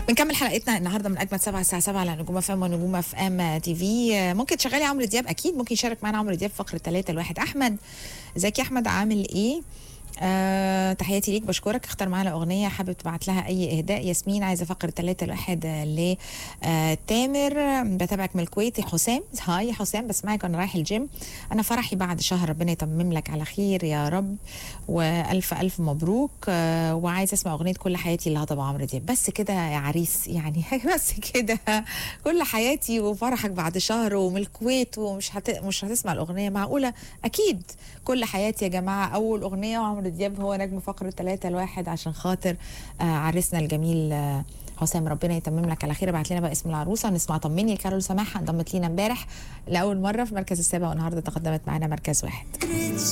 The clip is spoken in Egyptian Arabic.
بنكمل حلقتنا النهارده من اجمل سبعة الساعه 7 على نجوم اف ام ونجوم اف ام تي في آه، ممكن تشغلي عمرو دياب اكيد ممكن يشارك معانا عمرو دياب في فقره 3 الواحد احمد ازيك يا احمد عامل ايه آه، تحياتي ليك بشكرك اختار معانا اغنيه حابب تبعت لها اي اهداء ياسمين عايزه فقره 3 الواحد ل آه، تامر بتابعك من الكويت يا حسام هاي يا حسام بسمعك وانا رايح الجيم انا فرحي بعد شهر ربنا يتمم لك على خير يا رب والف الف مبروك آه، وعايزه اسمع اغنيه كل حياتي اللي هضبه عمرو دياب بس كده يا عريس يعني بس كده كل حياتي وفرحك بعد شهر ومن الكويت ومش هت... مش هتسمع الاغنيه معقوله اكيد كل حياتي يا جماعه اول اغنيه وعمرو دياب هو نجم فقره 3 الواحد عشان خاطر آه عريسنا الجميل آه حسام ربنا يتمم لك على خير ابعت لنا بقى اسم العروسه نسمع طمني لكارول سماحه انضمت لينا امبارح لاول مره في مركز السابع والنهارده تقدمت معانا مركز واحد